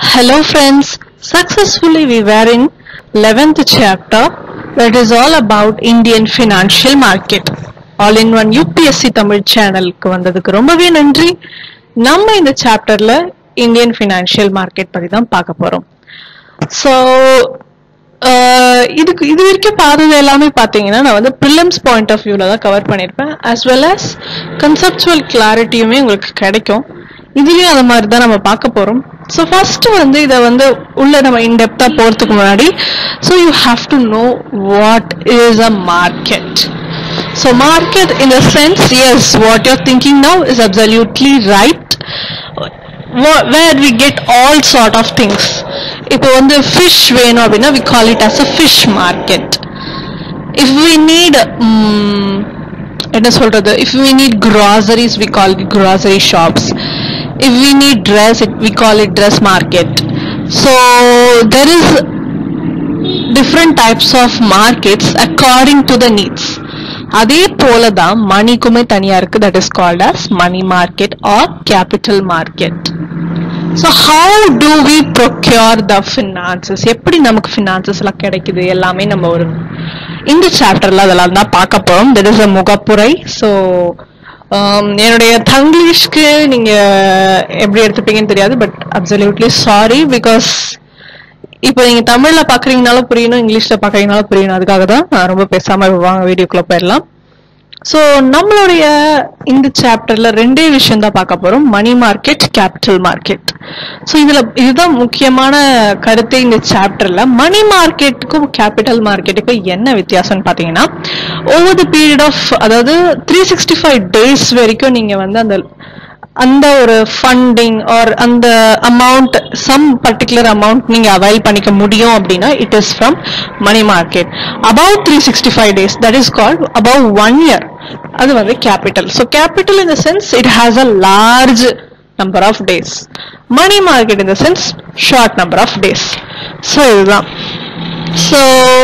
Hello friends, successfully we were in 11th chapter that is all about Indian financial market. All in one UPSC Tamil சேனலுக்கு வந்ததுக்கு ரொம்பவே நன்றி நம்ம இந்த சாப்டர்ல இந்தியன் ஃபினான்ஷியல் மார்க்கெட் பத்தி தான் பார்க்க போறோம் ஸோ இதுக்கு இது வரைக்கும் பார்த்தது எல்லாமே பார்த்தீங்கன்னா நான் வந்து ப்ரிலிம்ஸ் பாயிண்ட் ஆஃப் வியூவில் தான் கவர் பண்ணியிருப்பேன் as well as கன்செப்சுவல் கிளாரிட்டியுமே உங்களுக்கு கிடைக்கும் இதுலயும் அந்த மாதிரி தான் நம்ம பார்க்க போறோம் ஸோ ஃபர்ஸ்ட் வந்து இதை வந்து உள்ள நம்ம இன்டெப்தா போறதுக்கு முன்னாடி so you have to know what is a market so market in the sense yes what your thinking now is absolutely right where we get all sort of things இப்போ வந்து ஃபிஷ் வேணும் அப்படின்னா we call it as a fish market if we need என்ன சொல்றது if we need groceries we call it grocery shops if we need dress it, we call it dress market so there is different types of markets according to the needs அதே போல தான் மணிக்குமே தனியா இருக்கு that is called as money market or capital market so how do we procure the finances எப்படி நமக்கு finances எல்லாம் கிடைக்குது எல்லாமே நம்ம ஒரு இந்த சாப்டர்ல அதெல்லாம் தான் பார்க்க போறோம் தெர் இஸ் அ முகப்புரை ஸோ என்னுடைய தங்கிலீஷ்க்கு நீங்க எப்படி எடுத்துப்பீங்கன்னு தெரியாது பட் அப்சல்யூட்லி சாரி பிகாஸ் இப்போ நீங்க தமிழ்ல பாக்குறீங்கனாலும் புரியணும் இங்கிலீஷ்ல பாக்குறீங்கனாலும் புரியணும் அதுக்காக தான் நான் ரொம்ப பேசாம வாங்க வீடியோக்குள்ள போயிடலாம் ஸோ நம்மளுடைய இந்த சாப்டர்ல ரெண்டே விஷயம் தான் பார்க்க போறோம் money market capital market so இதுல இதுதான் முக்கியமான கருத்து இந்த சாப்டர்ல மணி மார்க்கெட்டுக்கும் கேபிட்டல் மார்க்கெட்டுக்கும் என்ன வித்தியாசம்னு பாத்தீங்கன்னா ஓவர் த பீரியட் ஆஃப் அதாவது த்ரீ சிக்ஸ்டி ஃபைவ் டேஸ் வரைக்கும் நீங்க வந்து அந்த அந்த ஒரு ஃபண்டிங் ஆர் அந்த அமௌண்ட் சம் பர்டிகுலர் அமௌண்ட் நீங்க அவைல் பண்ணிக்க முடியும் அப்படின்னா it is from money market about three sixty five days that is called above one year அது வந்து capital so capital in the sense it has a large number of days money market in the sense short number of days so இதுதான் so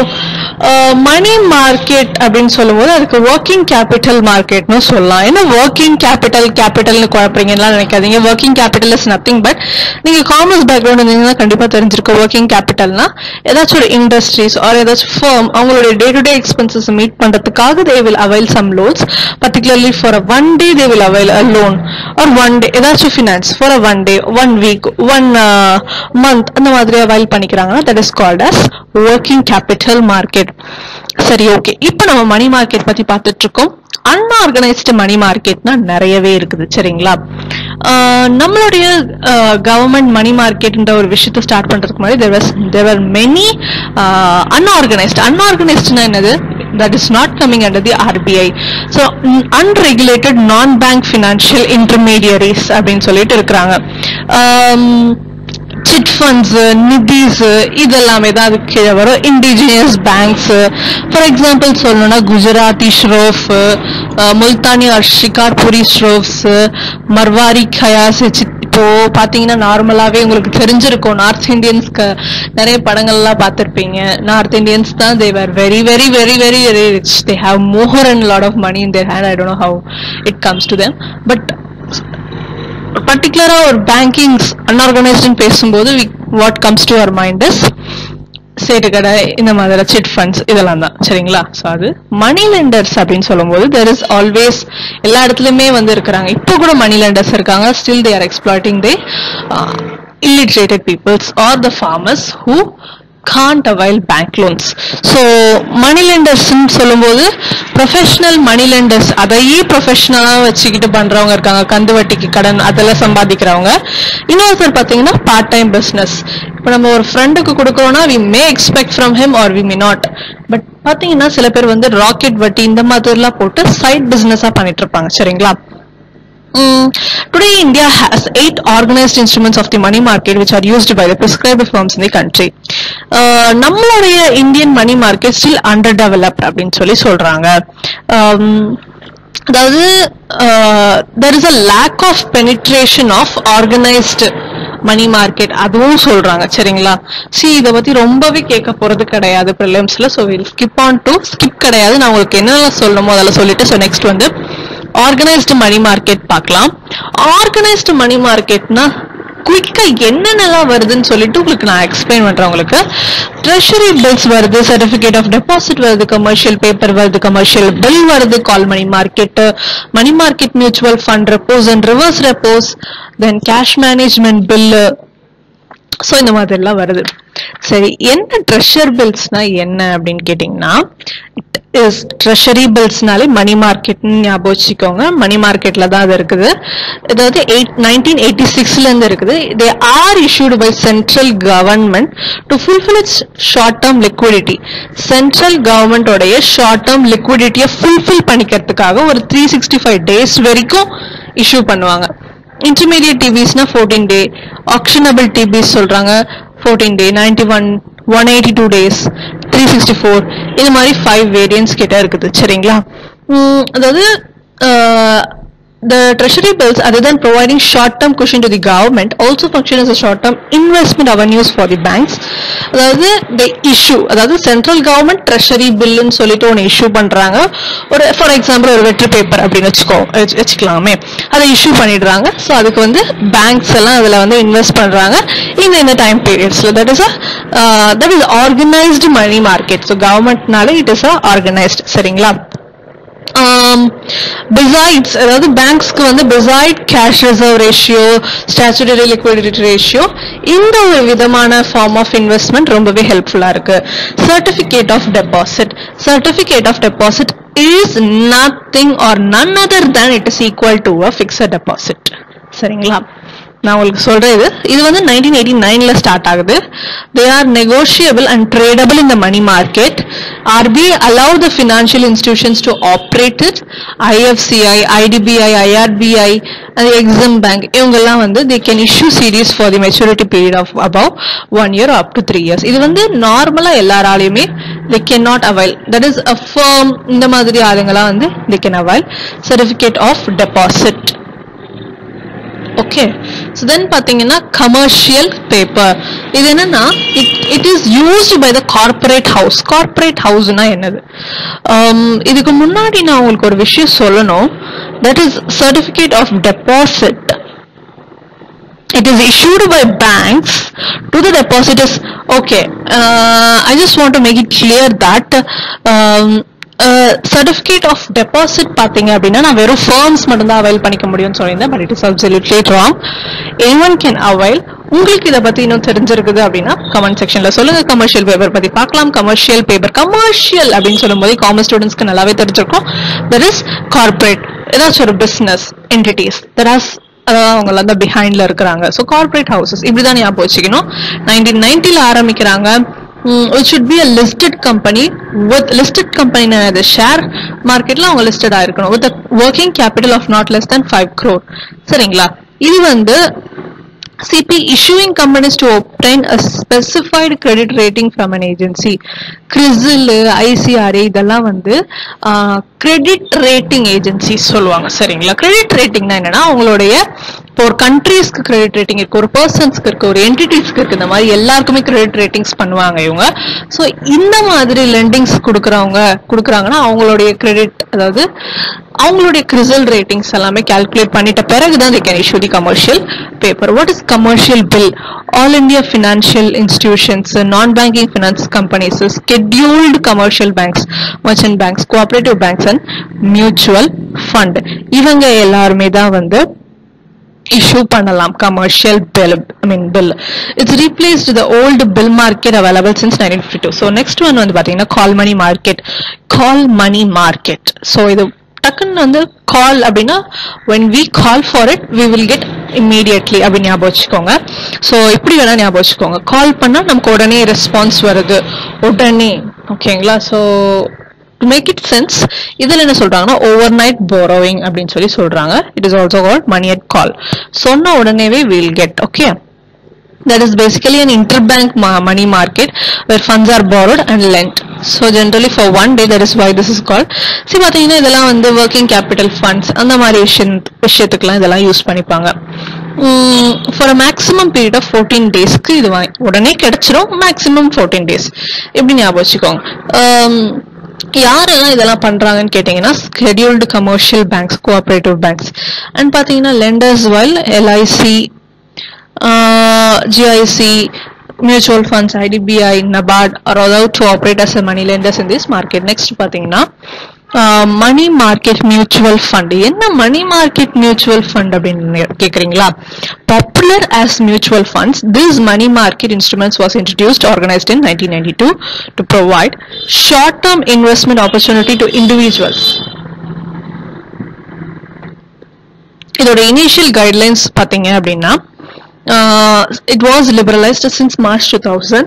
money market அப்படின்னு சொல்லும்போது அதுக்கு working capital மார்க்கெட்னு சொல்லலாம் ஏன்னா working capital கேபிட்டல்னு குழப்பறீங்கலாம் நினைக்காதீங்க working capital is nothing but நீங்க காமர்ஸ் பேக்ரவுண்ட் இருந்தீங்கன்னா கண்டிப்பா தெரிஞ்சிருக்கும் ஒர்க்கிங் கேபிட்டல்னா ஏதாச்சும் ஒரு இண்டஸ்ட்ரீஸ் ஆர் ஏதாச்சும் ஃபர்ம் அவங்களுடைய day to day expenses meet பண்றதுக்காக they will avail some loans particularly for a one day they will avail a loan or one day ஏதாச்சும் finance for a one day one week one month அந்த மாதிரி avail பண்ணிக்கிறாங்கன்னா that is called as working capital market சரி okay இப்போ நம்ம money market பத்தி பார்த்துட்டு இருக்கோம் அன்ஆர்கனைஸ்டு மணி மார்க்கெட்னா நிறையவே இருக்குது சரிங்களா ஆஹ் நம்மளுடைய கவர்மெண்ட் மணி மார்க்கெட்ன்ற ஒரு விஷயத்தை ஸ்டார்ட் பண்றதுக்கு முன்னாடி there was there are many unorganised அன்ஆர்கனைஸ்டுனா என்னது that is not coming under the RBI so unregulated non bank financial intermediaries அப்படின்னு சொல்லிட்டு இருக்கிறாங்க சிட் ஃபண்ட்ஸ் நிதிஸ் இதெல்லாமே தான் அதுக்கு கீழே வரும் இண்டிஜினியஸ் பேங்க்ஸ் ஃபார் எக்ஸாம்பிள் சொல்லணும்னா குஜராத்தி ஷ்ரோஃப் முல்தானி ஆர் ஷிகார்புரி ஷ்ரோஃப்ஸ் மர்வாரி கயாஸ் இப்போ பாத்தீங்கன்னா நார்மலாவே உங்களுக்கு தெரிஞ்சிருக்கும் நார்த் இந்தியன்ஸ்க்கு நிறைய படங்கள்லாம் பார்த்திருப்பீங்க நார்த் இந்தியன்ஸ் தான் they are very very very very very rich they have more and lot of money in their hand I don't know how it comes to them but பர்டிகுலரா ஒரு பேங்கிங்ஸ் அன்ஆர்கனைஸ்டுன்னு பேசும்போது what comes to our mind is சேட்டுக்கடை இந்த மாதிரி chit funds இதெல்லாம் தான் சரிங்களா ஸோ அது மணி லெண்டர்ஸ் அப்படின்னு சொல்லும்போது தெர் இஸ் ஆல்வேஸ் எல்லா இடத்துலையுமே வந்து இருக்கிறாங்க இப்போ கூட மணி லெண்டர்ஸ் இருக்காங்க still they are exploiting the illiterated peoples or the farmers who can't avail bank loans so money லெண்டர்ஸ்ன்னு சொல்லும்போது ப்ரொஃபஷனல் மணி லெண்டர்ஸ் அதையே ப்ரொஃபஷனலாக வச்சுக்கிட்டு பண்ணுறவங்க இருக்காங்க கந்து வட்டிக்கு கடன் அதெல்லாம் சம்பாதிக்கிறவங்க இன்னொருத்தர் பார்த்தீங்கன்னா பார்ட் டைம் பிஸ்னஸ் இப்போ நம்ம ஒரு ஃப்ரெண்டுக்கு கொடுக்குறோம்னா we may expect from him or we may not but பார்த்தீங்கன்னா சில பேர் வந்து ராக்கெட் வட்டி இந்த மாதிரிலாம் போட்டு சைட் பிஸ்னஸாக பண்ணிட்டு இருப்பாங்க சரிங்களா Mm, today, India has eight organized instruments of the money market which are used by the prescribed firms in the country. Uh, நம்மளுடைய Indian money market still under developed அப்படின்னு சொல்லி சொல்றாங்க Um, அதாவது there is a lack of penetration of organised money market அதுவும் சொல்றாங்க சரிங்களா C இதை பத்தி ரொம்பவே கேட்க போறது கிடையாது ப்ரிலிம்ஸ்ல so will skip on to skip கிடையாது நான் உங்களுக்கு என்னென்ன சொல்லணுமோ அதெல்லாம் சொல்லிட்டு ஸோ நெக்ஸ்ட் வந்து ஆர்கனைஸ்டு மணி மார்க்கெட் பார்க்கலாம் ஆர்கனைஸ்டு மணி மார்க்கெட்னா குயிக்கா என்னென்னலாம் வருதுன்னு சொல்லிட்டு உங்களுக்கு நான் எக்ஸ்பிளைன் பண்றேன் உங்களுக்கு ட்ரெஷரி பில்ஸ் வருது சர்டிபிகேட் ஆஃப் டெபாசிட் வருது கமர்ஷியல் பேப்பர் வருது கமர்ஷியல் பில் வருது call money market money market mutual fund repos and reverse repos then cash management bill so இந்த மாதிரிலாம் வருது சரி என்ன ட்ரெஷர் பில்ஸ்னா என்ன அப்படின்னு கேட்டிங்கன்னா இட் இஸ் ட்ரெஷரி பில்ஸ்னாலே மணி மார்க்கெட்னு ஞாபகம் வச்சுக்கோங்க மணி மார்க்கெட்ல தான் அது இருக்குது அதாவது எயிட் நைன்டீன் எயிட்டி சிக்ஸ்ல இருந்து இருக்குது they are issued by central government to fulfill its short term liquidity central கவர்மெண்டோடைய ஷார்ட் டேர்ம் லிக்விடிட்டியை ஃபுல்ஃபில் பண்ணிக்கிறதுக்காக ஒரு த்ரீ சிக்ஸ்டி ஃபைவ் டேஸ் வரைக்கும் இஷ்யூ பண்ணுவாங்க இன்டர்மீடியட் டிவிஸ்னா ஃபோர்டீன் டே ஆக்ஷனபிள் டிபிஸ் சொல்றாங்க fourteen day ninety one one eighty two days three sixty four இது மாதிரி ஃபைவ் வேரியன்ஸ் கிட்ட இருக்குது சரிங்களா உம், அதாவது the treasury bills other than providing short term cushion to the government also function as a short term investment avenues for the banks அதாவது the issue அதாவது central government treasury பில்லுன்னு சொல்லிட்டு ஒன்று இஷ்யூ பண்றாங்க ஒரு ஃபார் எக்ஸாம்பிள் ஒரு வெற்றி paper அப்படின்னு வச்சுக்கோ வச்சு- வச்சுக்கலாமே அதை இஷ்யூ பண்ணிடுறாங்க ஸோ அதுக்கு வந்து பேங்க்ஸ் எல்லாம் அதில் வந்து இன்வெஸ்ட் பண்றாங்க இந்த இந்த டைம் பீரியட்ஸ்ல that is that is organised money market so கவர்மெண்ட்னால இட் இஸ் அ ஆர்கனைஸ்ட் சரிங்களா பிசைட்ஸ் அதாவது பேங்க்ஸ்க்கு வந்து beside cash reserve ratio statutory liquidity ratio இந்த ஒரு விதமான ஃபார்ம் ஆஃப் இன்வெஸ்ட்மெண்ட் ரொம்பவே ஹெல்ப்ஃபுல்லா இருக்கு certificate of deposit certificate of deposit is nothing or none other than it is equal to a fixed deposit சரிங்களா நான் உங்களுக்கு சொல்றேன் இது இது வந்து நைன்டீன் எயிட்டி நைன்ல ஸ்டார்ட் ஆகுது they are negotiable and tradable in the money market RBI allow the financial institutions to operate it IFCI IDBI IRBI EXIM bank இவங்கெல்லாம் வந்து they can issue series for the maturity period of above one year up to three years இது வந்து நார்மலா எல்லாராலையுமே they can not avail that is a firm இந்த மாதிரி ஆளுங்கெல்லாம் வந்து they can avail certificate of deposit okay so then பார்த்தீங்கன்னா commercial paper இது என்னன்னா it it is used by the corporate house corporate ஹவுஸ்னா என்னது Um, இதுக்கு முன்னாடி நான் உங்களுக்கு ஒரு விஷயம் சொல்லணும் that is certificate of deposit it is issued by banks to the depositors okay uh, i just want to make it clear that um, certificate of deposit பார்த்தீங்க அப்படின்னா நான் வெறும் ஃபர்ம்ஸ் மட்டும்தான் அவைல் பண்ணிக்க முடியும்னு சொல்லியிருந்தேன் but it is absolutely wrong any one can avail உங்களுக்கு இதை பத்தி இன்னும் தெரிஞ்சிருக்குது அப்படின்னா கமெண்ட் செக்ஷன்ல சொல்லுங்க கமர்ஷியல் பேப்பர் பத்தி பார்க்கலாம் கமர்ஷியல் பேப்பர் கமர்ஷியல் அப்படின்னு சொல்லும்போது காமர்ஸ் ஸ்டூடெண்ட்ஸ்க்கு நல்லாவே தெரிஞ்சிருக்கும் தட் இஸ் கார்பரேட் ஏதாச்சும் ஒரு பிசினஸ் என்டிட்டிஸ் தட் ஹாஸ் அதாவது அவங்க எல்லாம் பிஹைண்ட்ல இருக்கிறாங்க ஸோ கார்பரேட் ஹவுசஸ் இப்படிதான் ஞாபகம் வச்சுக்கணும் நைன்டீன் நைன்டில ஆரம்பிக்கிறாங்க it should be a listed company with listed company அது ஷேர் மார்க்கெட்ல அவங்க லிஸ்டட் ஆயிருக்கணும் with working capital of not less than five crore சரிங்களா இது வந்து CP issuing companies to obtain a specified credit rating from an agency. CRISIL, ICRA இதெல்லாம் வந்து credit rating agency சொல்லுவாங்க சரிங்களா கிரெடிட் ரேட்டிங்னா என்னன்னா அவங்களுடைய இப்போ ஒரு கண்ட்ரீஸ்க்கு கிரெடிட் ரேட்டிங் இருக்கு ஒரு பர்சன்ஸ்க்கு இருக்கு ஒரு என்டிட்டிஸ்க்கு இருக்கு இந்த மாதிரி எல்லாருக்குமே கிரெடிட் ரேட்டிங்ஸ் பண்ணுவாங்க இவங்க ஸோ இந்த மாதிரி லெண்டிங்ஸ் கொடுக்குறவங்க கொடுக்குறாங்கன்னா அவங்களுடைய கிரெடிட் அதாவது அவங்களுடைய கிரிசல் ரேட்டிங்ஸ் எல்லாமே கால்குலேட் பண்ணிட்ட பிறகு தான் they can issue the commercial paper what is commercial bill all india financial institutions non banking finance companies scheduled commercial banks merchant banks cooperative banks and mutual fund இவங்க எல்லாருமே தான் வந்து issue பண்ணலாம் commercial bill I mean bill it's replaced the old bill market available since 1952 so next one வந்து பாத்தீங்கன்னா call money market call money market so இது டக்குன்னு வந்து கால் அப்படின்னா when we call for it we will get immediately அப்படின்னு ஞாபகம் வச்சுக்கோங்க so இப்படி வேணா ஞாபகம் வச்சுக்கோங்க கால் பண்ணா நமக்கு உடனே ரெஸ்பான்ஸ் வருது உடனே ஓகேங்களா so to make it sense இதுல என்ன சொல்றாங்கன்னா ஓவர் நைட் போரோவிங் அப்படின்னு சொல்லி சொல்றாங்க it is also called money at call சொன்ன உடனேவே will get okay that is basically an interbank ma- money market where funds are borrowed and lent so generally for one day that is why this is called see பாத்தீங்கன்னா இதெல்லாம் வந்து working capital funds அந்த மாதிரி விஷயம் விஷயத்துக்குலாம் இதெல்லாம் use பண்ணிப்பாங்க for a maximum period of fourteen டேஸ்க்கு இது வாங்கி உடனே கிடைச்சிரும் மேக்ஸிமம் ஃபோர்டீன் டேஸ் எப்படி ஞாபகம் வச்சுக்கோங்க Um, யாரெல்லாம் இதெல்லாம் பண்றாங்கன்னு கேட்டீங்கன்னா scheduled commercial banks cooperative banks and பாத்தீங்கன்னா lenders well LIC GIC mutual funds IDBI NABARD are allowed to operate as a money lenders in this market next பாத்தீங்கன்னா மணி மார்க்கெட் மியூச்சுவல் ஃபண்ட் என்ன மணி மார்க்கெட் மியூச்சுவல் ஃபண்ட் அப்படின்னு கேக்குறீங்களா popular as mutual funds this money market instruments was introduced organised in nineteen ninety two to provide short term investment opportunity to individuals இதோட initial guidelines பாத்தீங்க அப்படின்னா it was liberalised since March two thousand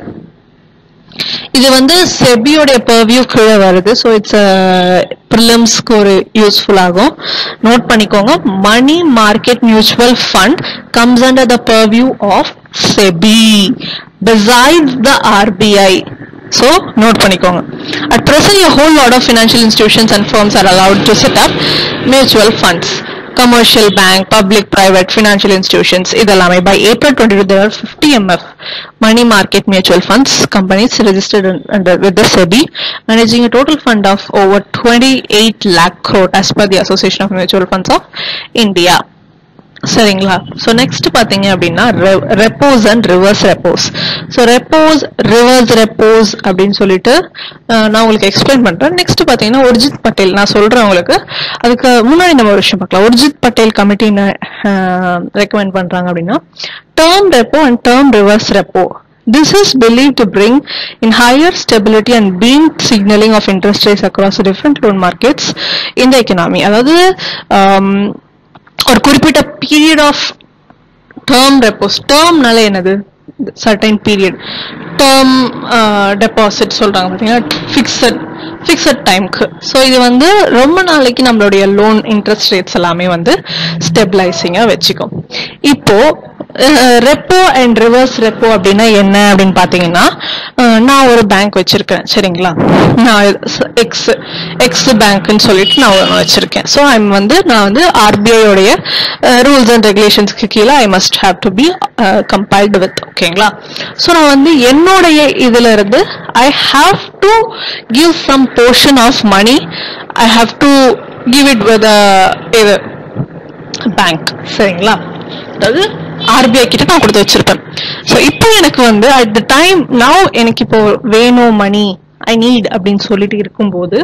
இது வந்து செபியோடைய purview கீழே வருது so it's ப்ரிலிம்ஸ்க்கு ஒரு useful ஆகும் note பண்ணிக்கோங்க money market mutual fund comes under the purview of SEBI besides the RBI so note பண்ணிக்கோங்க at present a whole lot of financial institutions and firms are allowed to set up mutual funds commercial bank public private financial institutions இதெல்லாமே by April 22 there are 50 MF money market mutual funds companies registered in- under with the SEBI managing a total fund of over 28 lakh crore as per the Association of Mutual Funds of India சரிங்களா so next பாத்தீங்க அப்படின்னா repos and reverse repos so repos reverse repos அப்படின்னு சொல்லிட்டு அஹ், நான் உங்களுக்கு explain பண்றேன் next பாத்தீங்கன்னா உர்ஜித் பட்டேல் நான் சொல்றேன் உங்களுக்கு அதுக்கு முன்னாடி நம்ம ஒரு விஷயம் பார்க்கலாம் உர்ஜித் பட்டேல் கமிட்டி ரெக்கமெண்ட் பண்றாங்க அப்படின்னா term repo and term reverse repo This is believed to bring in higher stability and beam signaling of interest rates across the different loan markets in the economy. அதாவது um, ஒரு குறிப்பிட்ட period of term repos டேர்ம்னால என்னது certain period term deposit சொல்றாங்க பார்த்தீங்கன்னா fixed fixed டைம்க்கு so இது வந்து ரொம்ப நாளைக்கு நம்மளுடைய லோன் இன்ட்ரெஸ்ட் ரேட்ஸ் எல்லாமே வந்து ஸ்டெபிளைசிங்காக வச்சுக்கும் இப்போ ரெப்போ அண்ட் ரிவர்ஸ் ரெப்போ அப்படின்னா என்ன அப்படின்னு பார்த்தீங்கன்னா அஹ், நான் ஒரு பேங்க் வச்சிருக்கேன் சரிங்களா நான் எக்ஸ் எக்ஸ் பேங்க்னு சொல்லிட்டு நான் ஒன்று வச்சிருக்கேன் ஸோ ஐம் வந்து நான் வந்து RBI உடைய ரூல்ஸ் அண்ட் ரெகுலேஷன்ஸ்க்கு கீழே I must have to be compiled with ஓகேங்களா ஸோ நான் வந்து என்னுடைய இதுல இருந்து I have to give some portion of money I have to give it with இது பேங்க் சரிங்களா அதாவது ஆர்பிஐ கிட்ட நான் கொடுத்து வச்சிருப்பேன் ஸோ இப்போ எனக்கு வந்து அட் த டைம் நவ் எனக்கு இப்போ வேணும் மணி ஐ நீட் அப்படின்னு சொல்லிட்டு இருக்கும்போது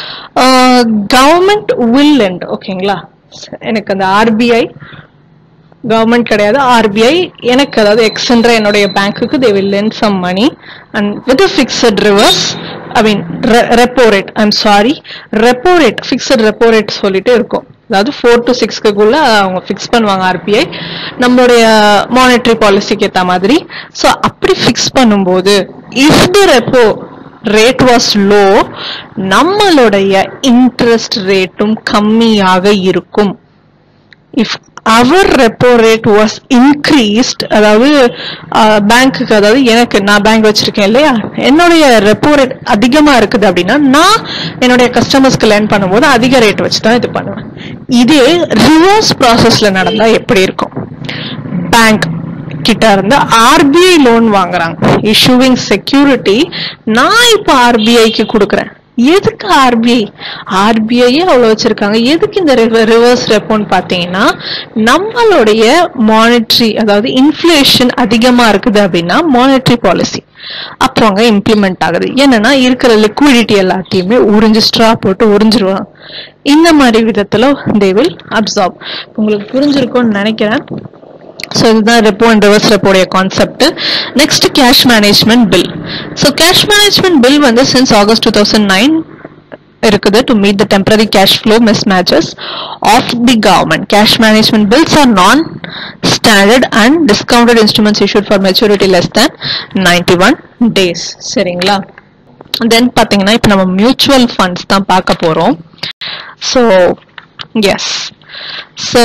கவர்மெண்ட் வில் லெண்ட் ஓகேங்களா எனக்கு அந்த ஆர்பிஐ கவர்மெண்ட் கிடையாது ஆர்பிஐ எனக்கு அதாவது எக்ஸ்ன்ற என்னுடைய பேங்க்குக்கு they will lend some money and with fixed reverse I mean repo rate I'm sorry repo rate fixed repo rate சொல்லிட்டு இருக்கும் அதாவது ஃபோர் டு சிக்ஸ்க்குள்ள அவங்க ஃபிக்ஸ் பண்ணுவாங்க ஆர்பிஐ நம்மளுடைய மானிட்டரி பாலிசிக்கு ஏற்ற மாதிரி ஸோ அப்படி ஃபிக்ஸ் பண்ணும்போது if the repo rate was low நம்மளுடைய இன்ட்ரெஸ்ட் ரேட்டும் கம்மியாக இருக்கும் if our repo rate was increased அதாவது பேங்க்குக்கு அதாவது எனக்கு நான் பேங்க் வச்சிருக்கேன் இல்லையா என்னுடைய ரெப்போ ரேட் அதிகமா இருக்குது அப்படின்னா நான் என்னுடைய கஸ்டமர்ஸ்க்கு லேர்ன் பண்ணும்போது அதிக ரேட் வச்சு தான் இது பண்ணுவேன் இதே ரிவர்ஸ் ப்ராசஸ்ல நடந்தா எப்படி இருக்கும் பேங்க் கிட்ட இருந்து ஆர்பிஐ லோன் வாங்குறாங்க இஷ்யூவிங் செக்யூரிட்டி நான் இப்ப ஆர்பிஐக்கு கொடுக்குறேன் எதுக்கு ஆர்பிஐ ஆர்பிஐயே அவ்வளவு வச்சிருக்காங்க எதுக்கு இந்த ரிவர்ஸ் ரெப்போன்னு பாத்தீங்கன்னா நம்மளுடைய மானிட்டரி அதாவது இன்ஃப்ளேஷன் அதிகமா இருக்குது அப்படின்னா மானிட்டரி பாலிசி அப்போ அங்க இம்ப்ளிமெண்ட் ஆகுது என்னன்னா இருக்கிற லிக்விடிட்டி எல்லாத்தையுமே உறிஞ்சு ஸ்ட்ரா போட்டு உறிஞ்சிருவாங்க இந்த மாதிரி விதத்துல தே வில் அப்சார்ப் உங்களுக்கு புரிஞ்சிருக்கும்னு நினைக்கிறேன் ஸோ இதுதான் ரெப்போ அண்ட் ரிவர்ஸ் ரெப்போடைய concept next cash management bill so cash management bill வந்து since August two thousand nine இருக்குது to meet the temporary cash flow mismatches of the government cash management bills are non standard and discounted instruments issued for maturity less than ninety one days சரிங்களா then பார்த்தீங்கன்னா இப்போ நம்ம mutual funds தான் பார்க்க போகிறோம் so yes so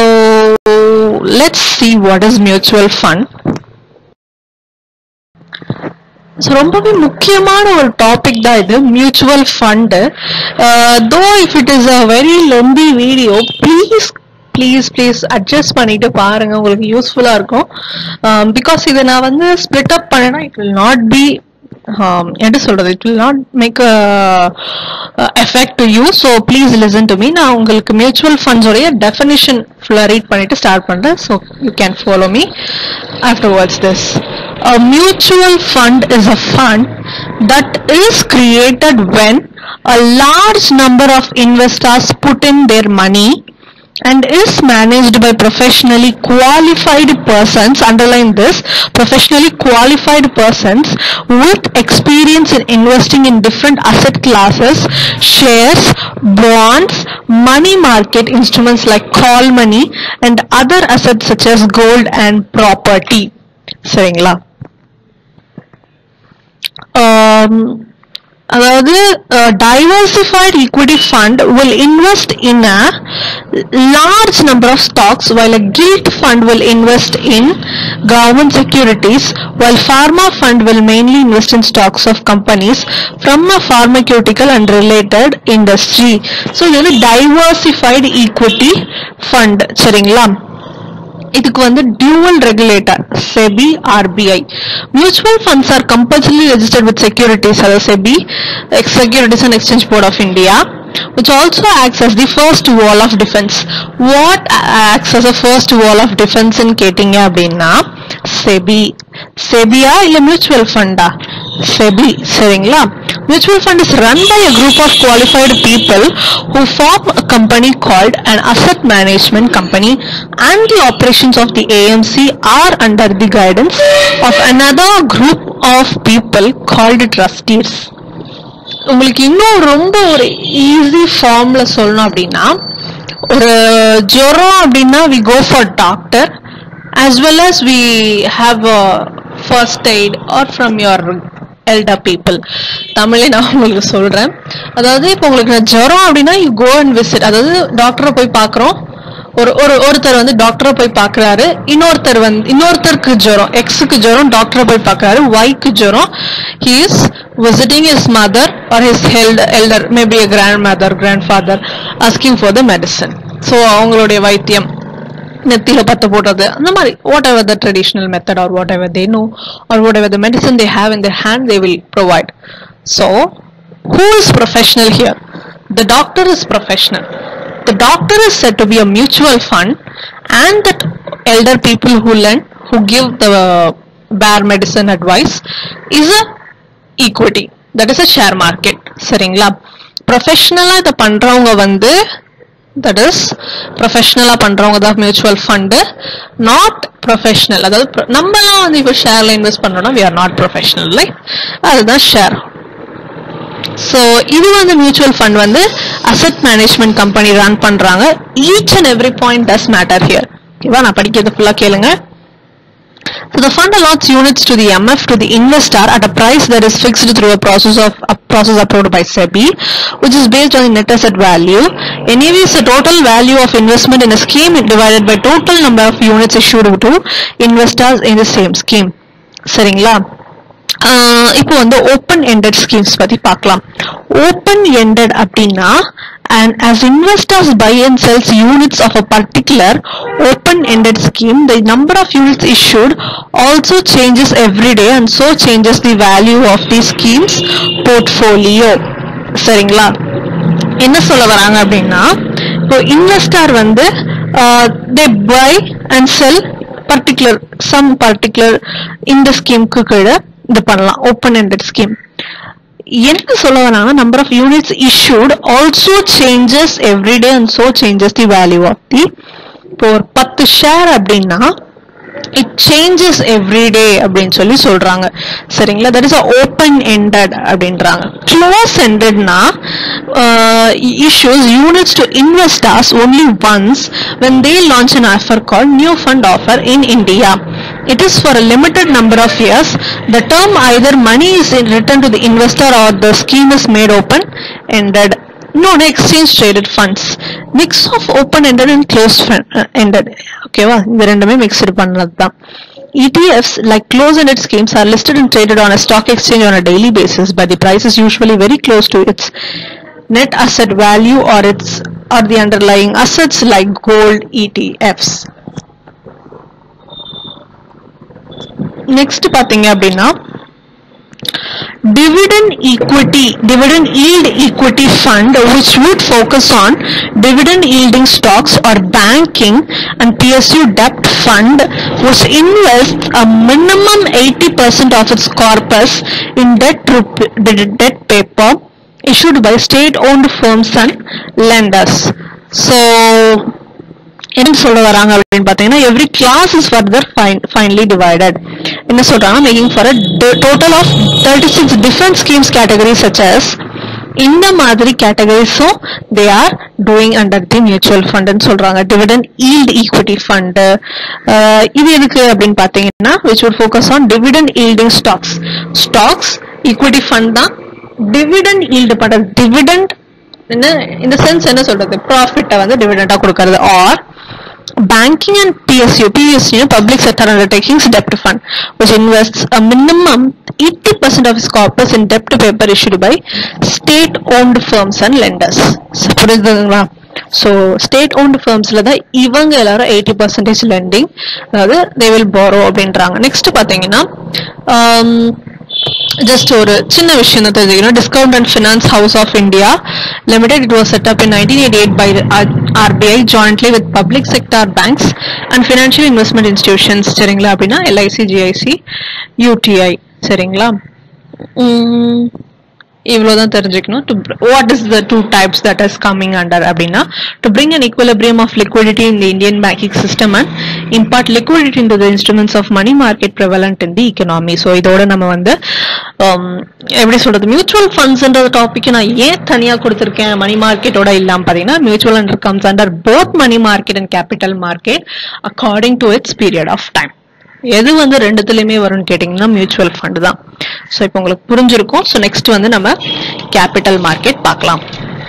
let's see what is mutual fund so ரொம்பவே முக்கியமான ஒரு டாபிக் தான் இது mutual fund though if it is a very lengthy video please please please adjust பண்ணிட்டு பாருங்க உங்களுக்கு யூஸ்ஃபுல்லா இருக்கும் பிகாஸ் இதை நான் வந்து ஸ்பிளிட் அப் பண்ணேன்னா இட் வில் நாட் பி என்ன சொல்றது it will not make effect to you so please listen to me நான் உங்களுக்கு மியூச்சுவல் ஃபண்ட்ஸோடைய டெஃபினிஷன் ஃபுல்லாக ரீட் பண்ணிட்டு ஸ்டார்ட் பண்றேன் so you can follow me afterwards this A mutual fund is a fund that is created when a large number of investors put in their money and is managed by professionally qualified persons underline this professionally qualified persons with experience in investing in different asset classes shares bonds money market instruments like call money and other assets such as gold and property சரிங்களா um, அதாவது diversified equity fund will invest in a large number of stocks while a gilt fund will invest in government securities while pharma fund will mainly invest in stocks of companies from a pharmaceutical and related industry so இது வந்து diversified equity fund சரிங்களா இதுக்கு வந்து dual regulator SEBI RBI mutual funds are compulsory registered with securities அதாவது SEBI securities and exchange board of India which also acts as the first wall of defense what acts as a first wall of defense in கேட்டிங்க அப்படின்னா செபி செபியா இல்ல mutual ஃபண்டா செபி சரிங்களா mutual fund is run by a group of qualified people who form a company called an asset management company and the operations of the AMC are under the guidance of another group of people called trustees உங்களுக்கு இன்னும் ரொம்ப ஒரு easy ஃபார்ம்ல சொல்லணும் அப்படின்னா ஒரு ஜுரம் அப்படின்னா we go for doctor as well as we have first aid or from your elder people தமிழே நான் உங்களுக்கு சொல்றேன் அதாவது இப்போ உங்களுக்கு ஜுரம் அப்படின்னா யூ கோ அண்ட் விசிட் அதாவது டாக்டரை போய் பார்க்குறோம் ஒரு ஒரு ஒருத்தர் வந்து டாக்டரை போய் பார்க்கறாரு இன்னொருத்தர் வந்து இன்னொருத்தருக்கு ஜுரம் எக்ஸுக்கு ஜுரம் டாக்டரை போய் பார்க்கறாரு ஒய்க்கு ஜுரம் he is visiting his mother or his held elder maybe a grandmother grandfather asking for the medicine so அவங்களுடைய வைத்தியம் நெத்தியில பத்த போடுறது அந்த மாதிரி whatever the traditional method or whatever they know or whatever the medicine they have in their hand they will provide so who is professional here the doctor is professional the doctor is said to be a mutual fund and that elder people who lend who give the bare medicine advice is a equity that is a share market சரிங்களா ப்ரொஃபஷனலா இதை பண்றவங்க வந்து that is ப்ரொஃபஷனலா பண்றவங்க தான் mutual fund not professional அதாவது pro- நம்மலாம் வந்து இப்போ ஷேர்ல இன்வெஸ்ட் பண்றோம்னா we are not professional like அதுதான் ஷேர் ஸோ இது வந்து மியூச்சுவல் ஃபண்ட் வந்து அசெட் மேனேஜ்மெண்ட் கம்பெனி ரன் பண்றாங்க each and every point does matter here ஓகேவா நான் படிக்கிறது ஃபுல்லா கேளுங்க So the fund allots units to the MF to the investor at a price that is fixed through a process of a process approved by SEBI, which is based on the net asset value. NAV is the total value of investment in a scheme divided by total number of units issued to investors in the same scheme. சரிங்களா ஆஹ் இப்போ வந்து open ended schemes பத்தி பார்க்கலாம் open ended அப்படின்னா and as investors buy and sells units of a particular open-ended scheme, the number of units issued also changes every day and so changes the value of the scheme's portfolio. சரிங்களா என்ன சொல்ல வராங்க அப்படின்னா இப்போ investor வந்து they buy and sell particular some particular இந்த ஸ்கீமுக்கு கீழே இது பண்ணலாம் ஓப்பன் எண்டட் ஸ்கீம் என்ன சொல்ல வராங்க number of units issued also changes every day and so changes the value of the இப்போ ஒரு பத்து ஷேர் அப்படின்னா இட் சேஞ்சஸ் எவ்ரி டே அப்படின்னு சொல்லி சொல்றாங்க சரிங்களா தட் இஸ் ஓப்பன் எண்டட் அப்படின்றாங்க க்ளோஸ் எண்டட்னா issues units to investors only once when they launch an offer called new fund offer in India. It is for a limited number of years. The term either money is in return to the investor or the scheme is made open ended. இன்னொன்று exchange traded funds mix of open ended and close ended ஓகேவா இந்த ரெண்டுமே mixed பண்ணது தான் ETFs like close-ended schemes are listed and traded on a stock exchange on a daily basis, but the price is usually very close to its net asset value or its or the underlying assets like gold ETFs. Next பாத்தீங்க அப்படின்னா dividend equity dividend yield equity fund which would focus on dividend yielding stocks or banking and PSU debt fund which invests a minimum 80% of its corpus in debt rup- debt paper issued by state owned firms and lenders so என்ன சொல்ல வராங்க அப்படின்னு பாத்தீங்கன்னா every class is further finally divided என்ன சொல்றாங்க making for total of thirty six different schemes category such as இந்த மாதிரி கேட்டகரிஸும் they are doing under the mutual ஃபண்ட்னு சொல்றாங்க டிவிடெண்ட் ஈல்ட் ஈக்விட்டி ஃபண்ட் இது எதுக்கு அப்படின்னு பாத்தீங்கன்னா which would focus on dividend yielding stocks stocks equity fund தான் டிவிடெண்ட் ஈல்டு பண்றது டிவிடெண்ட் என்ன இந்த சென்ஸ் என்ன சொல்றது ப்ராஃபிட்டை வந்து டிவிடெண்டா கொடுக்கறது or banking and PSU, PSU, public sector undertakings debt fund, which invests a minimum 80% of its corpus in debt paper issued by state-owned firms and lenders. So, புரியுதுங்களா ஸோ ஸ்டேட் ஓன்டு ஃபர்ம்ஸ்ல தான் இவங்க எல்லாரும் எயிட்டி பர்சன்டேஜ் லெண்டிங் அதாவது they will போரோ அப்படின்றாங்க next பார்த்தீங்கன்னா just ஒரு சின்ன விஷயம் தான் தெரிஞ்சுக்கணும் discount and finance house of India limited it was set up in nineteen eighty eight by RBI jointly with public sector banks and financial investment institutions சரிங்களா அப்படின்னா எல்ஐசி ஜிஐசி யூடிஐ சரிங்களா உம், இவ்வளவுதான் தெரிஞ்சுக்கணும் to what is the two types that is coming under அப்படின்னா to bring an equilibrium of liquidity in the Indian banking system and impart liquidity into the instruments of money market prevalent in the economy so இதோட நம்ம வந்து um, எப்படி சொல்றது mutual ஃபண்ட்ஸ்ன்ற topic நான் ஏன் தனியா கொடுத்துருக்கேன் மணி மார்க்கெட்டோட இல்லாம பாத்தீங்கன்னா mutual under comes under both money market and capital market according to its period of time எது வந்து ரெண்டுத்துலயுமே வரும்னு கேட்டிங்கன்னா மியூச்சுவல் ஃபண்ட் தான் ஸோ இப்போ உங்களுக்கு புரிஞ்சிருக்கும் ஸோ நெக்ஸ்ட் வந்து நம்ம கேபிட்டல் மார்க்கெட் பார்க்கலாம்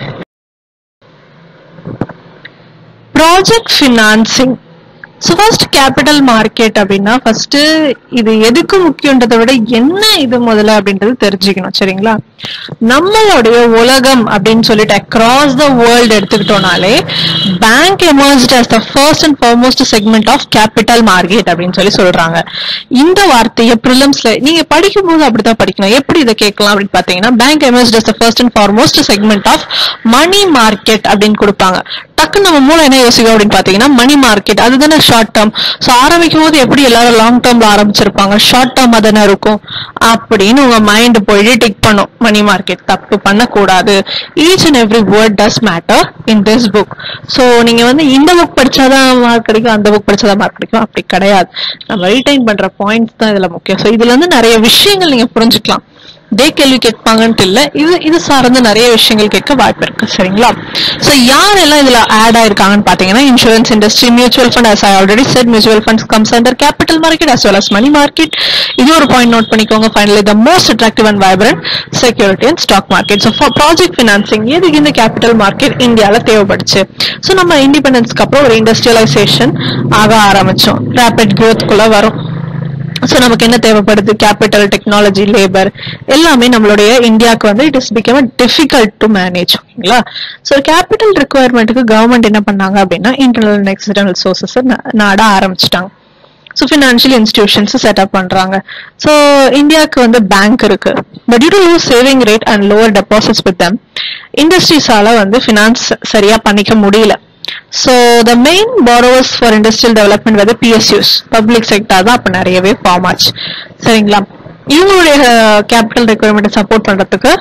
project financing so first capital market அப்படின்னா ஃபர்ஸ்ட் இது எதுக்கு முக்கியன்றதை விட என்ன இது முதல்ல அப்படின்றது தெரிஞ்சுக்கணும் சரிங்களா நம்மளுடைய உலகம் அப்படின்னு சொல்லிட்டு அக்ராஸ் த வேர்ல்டு எடுத்துக்கிட்டோம்னாலே bank emerged as the first and foremost segment of capital market அப்படின்னு சொல்லி சொல்றாங்க இந்த வார்த்தையை ப்ரிலிம்ஸ்ல நீங்க படிக்கும் போது அப்படித்தான் படிக்கணும் எப்படி இதை கேட்கலாம் அப்படின்னு பாத்தீங்கன்னா bank emerged as the first and foremost segment of money market அப்படின்னு கொடுப்பாங்க டக்குன்னு நம்ம மூளை என்ன யோசிக்கும் அப்படின்னு பாத்தீங்கன்னா மணி மார்க்கெட் அதுதானே ஷார்ட் டேர்ம் ஸோ ஆரம்பிக்கும் போது எப்படி எல்லாரும் லாங் டேர்ம்ல ஆரம்பிச்சிருப்பாங்க ஷார்ட் டேர்ம் தானே இருக்கும் அப்படின்னு உங்க மைண்ட் போயிட்டு டிக் பண்ணும் மணி மார்க்கெட் தப்பு பண்ணக்கூடாது each and every word does matter in this book so நீங்க வந்து இந்த புக் படிச்சாதான் மார்க் கிடைக்கும் அந்த புக் படிச்சாதான் மார்க் கிடைக்கும் அப்படி கிடையாது நம்ம ரீடைன் பண்ற பாயிண்ட்ஸ் தான் இதுல முக்கியம் ஸோ இதுல இருந்து நிறைய விஷயங்கள் நீங்க புரிஞ்சுக்கலாம் இதே கேள்வி கேட்பாங்கன்ட்டு இல்ல இது இது சார்ந்து நிறைய விஷயங்கள் கேட்க வாய்ப்பு இருக்கு சரிங்களா சோ யாரெல்லாம் இதுல ஆட் ஆயிருக்காங்கன்னு பாத்தீங்கன்னா insurance industry mutual fund as I already said mutual funds comes under capital market as well as money market இது ஒரு பாயிண்ட் நோட் பண்ணிக்கோங்க finally the most attractive and vibrant security and stock market so project financing எதுக்கு இந்த capital market இந்தியால தேவைப்படுச்சு so நம்ம இண்டிபெண்டன்ஸ்க்கு அப்புறம் ஒரு industrialisation ஆக ஆரம்பிச்சோம் ரேபிட் குரோத்குள்ள வரும் ஸோ நமக்கு என்ன தேவைப்படுது கேபிட்டல் டெக்னாலஜி லேபர் எல்லாமே நம்மளுடைய இந்தியாவுக்கு வந்து it is become difficult to manage ஓகேங்களா ஸோ கேபிட்டல் ரெக்குவயர்மெண்ட்டுக்கு கவர்மெண்ட் என்ன பண்ணாங்க அப்படின்னா இன்டர்னல் அண்ட் எக்ஸ்டர்னல் சோர்சஸ் நாட ஆரம்பிச்சிட்டாங்க ஸோ ஃபினான்ஷியல் இன்ஸ்டிடியூஷன்ஸ் செட்டப் பண்றாங்க ஸோ இந்தியாவுக்கு வந்து பேங்க் இருக்கு but you low saving rate and lower deposits with them இண்டஸ்ட்ரீஸால வந்து ஃபினான்ஸ் சரியா பண்ணிக்க முடியல so the main borrowers for industrial development வந்து பிஎஸ்யூஸ் பப்ளிக் செக்டார் தான் அப்போ நிறையவே ஃபார்ம் ஆச்சு சரிங்களா இவங்களுடைய கேபிட்டல் ரெக்குவயர்மெண்ட்டை சப்போர்ட் பண்றதுக்கு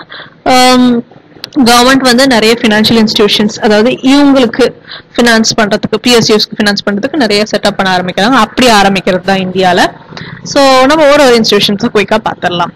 கவர்மெண்ட் வந்து நிறைய ஃபினான்ஷியல் இன்ஸ்டிடியூஷன்ஸ் அதாவது இவங்களுக்கு ஃபினான்ஸ் பண்றதுக்கு பிஎஸ்யூஸ்க்கு ஃபினான்ஸ் பண்றதுக்கு நிறைய செட்டப் பண்ண ஆரம்பிக்கிறாங்க அப்படி ஆரம்பிக்கிறது தான் இந்தியால ஸோ நம்ம ஒரு ஒரு இன்ஸ்டிடியூஷன்ஸை குயிக்காக பார்த்துடலாம்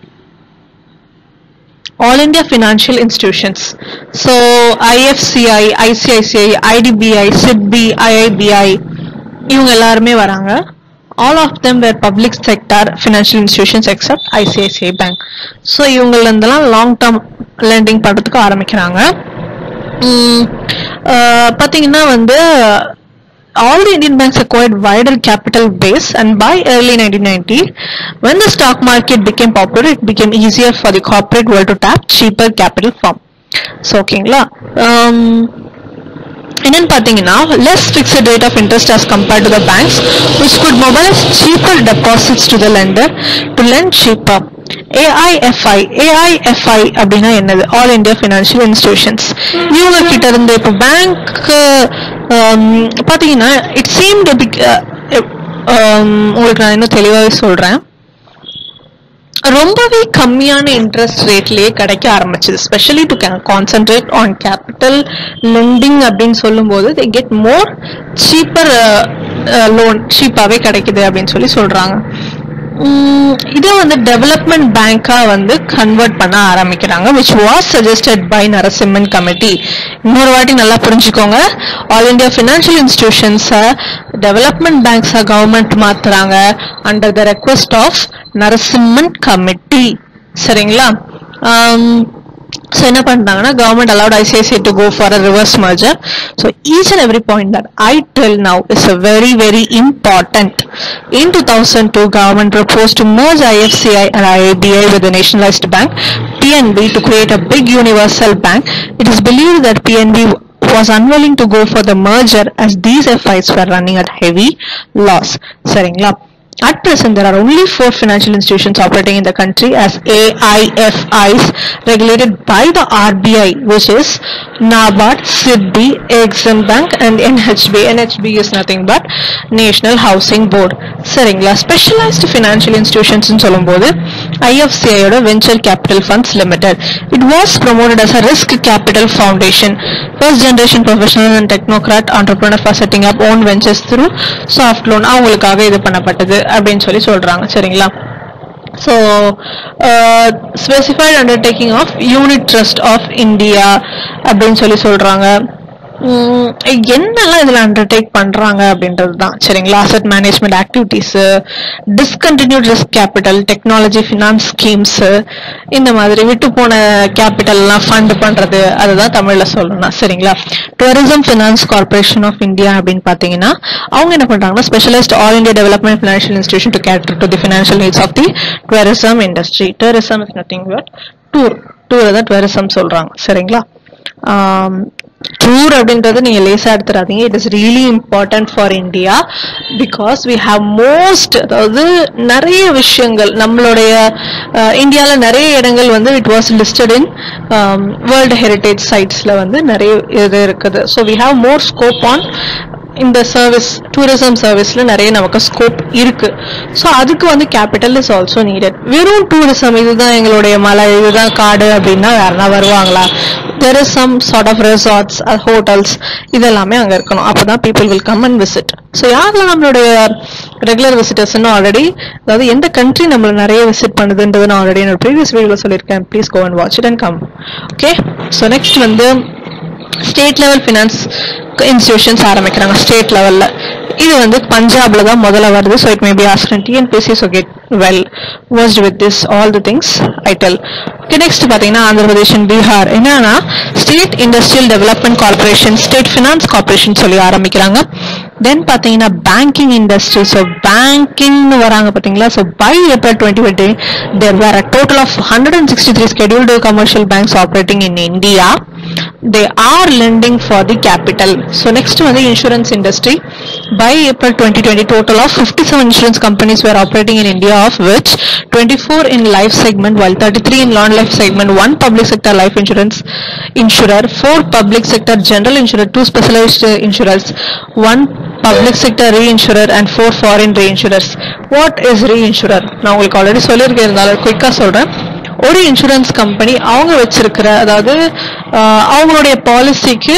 All India Financial Institutions. So IFCI, ICICI, IDBI, SIDBI, IIBI இவங்க எல்லாருமே வராங்க all of them were public sector financial institutions except ICICI bank so இவங்கள இருந்தெல்லாம் லாங் டேர்ம் லெண்டிங் பண்ணுறதுக்கு ஆரம்பிக்கிறாங்க உம், ஆஹ் பாத்தீங்கன்னா வந்து all the Indian banks acquired wider capital base and by early 1990 when the stock market became popular it became easier for the corporate world to tap cheaper capital form so ஓகேங்களா um, என்னன்னு பாத்தீங்கன்னா less fixed rate of interest as compared to the banks which could mobilize cheaper deposits to the lender to lend cheaper ஏஐஎஃப்ஐ ஏஐஎஃப்ஐ அப்படின்னா என்னது all India financial institutions இவங்க கிட்ட இருந்து இப்போ bank பாத்தீங்கன்னா இட் சீம் உங்களுக்கு நான் இன்னும் தெளிவாகவே சொல்றேன் ரொம்பவே கம்மியான இன்ட்ரெஸ்ட் ரேட்லயே கிடைக்க ஆரம்பிச்சது specially to concentrate on capital lending அப்படின்னு சொல்லும்போது they get more cheaper loan சீப்பாவே கிடைக்குது அப்படின்னு சொல்லி சொல்றாங்க உம், இதை வந்து டெவலப்மெண்ட் பேங்கா வந்து கன்வெர்ட் பண்ண ஆரம்பிக்கிறாங்க which was suggested by Narasimhan committee இன்னொரு வாட்டி நல்லா புரிஞ்சுக்கோங்க ஆல் இந்தியா ஃபினான்ஷியல் இன்ஸ்டிடியூஷன்ஸை டெவலப்மெண்ட் பேங்க்ஸா கவர்மெண்ட் மாத்துறாங்க under the request of Narasimhan committee சரிங்களா ஸோ என்ன பண்ணிட்டாங்கன்னா government allowed ICICI to go for a reverse merger. So each and every point that I tell now is a very very important. In 2002, government proposed to merge IFCI and IABI with the nationalized bank PNB to create a big universal bank. It is believed that PNB was unwilling to go for the merger as these FIs were running at heavy loss. சரிங்களா At present, there are only four financial institutions operating in the country as AIFIs regulated by the RBI, which is NABARD, SIDBI, Exim Bank, and NHB. NHB is nothing but National Housing Board. சரிங்களா specialised financial institutions சொல்லும்போது ஐஎஃப்சிஐயோட venture capital funds limited it was promoted as a risk capital foundation first generation professional and technocrat entrepreneur for setting up own ventures through soft loan அவங்களுக்காக இது பண்ணப்பட்டது அப்படின்னு சொல்லி சொல்றாங்க சரிங்களா so specified undertaking of unit trust of India அப்படின்னு சொல்லி சொல்றாங்க உம், என்னெல்லாம் இதுல அண்டர்டேக் பண்றாங்க அப்படின்றது தான் சரிங்களா asset management activities discontinued risk capital technology finance schemes இந்த மாதிரி விட்டு போன கேபிட்டல் எல்லாம் ஃபண்ட் பண்றது அதுதான் தமிழ்ல சொல்லணும் சரிங்களா tourism finance corporation of India அப்படின்னு பாத்தீங்கன்னா அவங்க என்ன பண்றாங்கன்னா specialised all India development financial institution to cater to the financial needs of the tourism industry tourism is nothing but tour tour தான் டூரிசம் சொல்றாங்க சரிங்களா டூர் அப்படின்றது நீங்க லேசா எடுத்துறாதீங்க it is really important for India because we have most அதாவது நிறைய விஷயங்கள் நம்மளுடைய இந்தியால நிறைய இடங்கள் வந்து it was listed in world heritage சைட்ஸ்ல வந்து நிறைய இது இருக்குது so we have more scope on இந்த சர்வீஸ் டூரிசம் சர்வீஸ்ல நிறைய நமக்கு ஸ்கோப் இருக்கு ஸோ அதுக்கு வந்து கேபிட்டல் இஸ் ஆல்சோ நீடட் வெறும் டூரிசம் இதுதான் எங்களுடைய மலை இதுதான் காடு அப்படின்னா யாருன்னா வருவாங்களா there is some sort of resorts hotels இதெல்லாமே அங்க இருக்கணும் அப்பதான் people will come and visit so யாரெல்லாம் நம்மளுடைய ரெகுலர் விசிட்டர்ஸ்னு ஆல்ரெடி அதாவது எந்த கண்ட்ரி நம்மள நிறைய விசிட் பண்ணுதுன்றது நான் ஆல்ரெடி என்னோட ப்ரீவியஸ் வீடியோல சொல்லியிருக்கேன் please go and watch it and come okay so next வந்து ஸ்டேட் லெவல் ஃபினான்ஸ் இன்ஸ்டிடியூஷன்ஸ் ஆரம்பிக்கிறாங்க ஸ்டேட் லெவல்ல இது வந்து பஞ்சாப்ல தான் முதல்ல வருது so it may be asked in TNPSC so get well versed with this all the things I tell okay next பார்த்தீங்கன்னா ஆந்திர பிரதேஷ் and பீகார் என்னன்னா state industrial development corporation state finance corporation சொல்லி ஆரம்பிக்கிறாங்க தென் பார்த்தீங்கன்னா பேங்கிங் இண்டஸ்ட்ரி ஸோ பேங்கிங்னு வராங்க பார்த்தீங்களா so by April twenty twenty there were a total of hundred and sixty three scheduled commercial banks operating in India they are lending for the capital so next one the insurance industry by april 2020 total of 57 insurance companies were operating in india of which 24 in life segment while 33 in non-life segment one public sector life insurance insurer four public sector general insurer two specialized uh, insurers one public sector reinsurer and four foreign reinsurers what is reinsurer நான் உங்களுக்கு already சொல்லியிருக்கேன் இருந்தாலும் குயிக்காக சொல்றேன் ஒரு insurance company அவங்க வச்சிருக்கிற அதாவது ஆஹ், அவங்களுடைய பாலிசிக்கு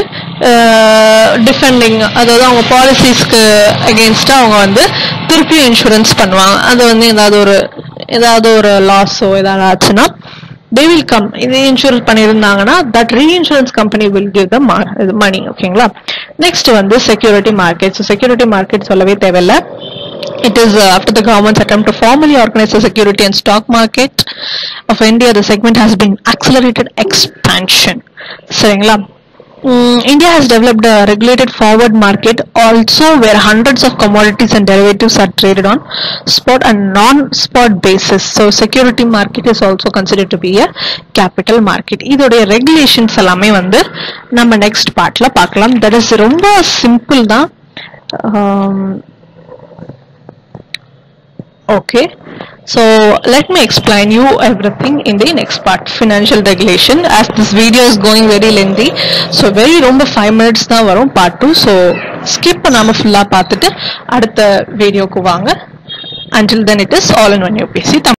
டிஃபெண்டிங் அதாவது அவங்க பாலிசிஸ்க்கு அகேன்ஸ்டா அவங்க வந்து திருப்பி இன்சூரன்ஸ் பண்ணுவாங்க அது வந்து ஏதாவது ஒரு ஏதாவது ஒரு லாஸோ ஏதாவது ஆச்சுன்னா தே வில் கம் இது இன்சூரன்ஸ் பண்ணியிருந்தாங்கன்னா that reinsurance company will give the money ஓகேங்களா நெக்ஸ்ட் வந்து செக்யூரிட்டி மார்க்கெட் செக்யூரிட்டி மார்க்கெட் சொல்லவே தேவையில்லை It is uh, after the government's attempt to formally organize the security and stock market of India, the segment has been accelerated expansion. சரிங்களா Mm, India has developed a regulated forward market also where hundreds of commodities and derivatives are traded on spot and non-spot basis. So security market is also considered to be a capital market. இதோடைய regulations எல்லாமே வந்து நம்ம next partல பார்க்கலாம். That is ரொம்ப simple தான். Um, okay So let me explain you everything in the next part, financial regulation. As this video is going very lengthy, so very ரொம்ப five minutes தான் வரும் பார்ட் டூ ஸோ ஸ்கிப் பண்ணாமல் ஃபுல்லாக பார்த்துட்டு அடுத்த வீடியோக்கு வாங்க until then it is all in one UPC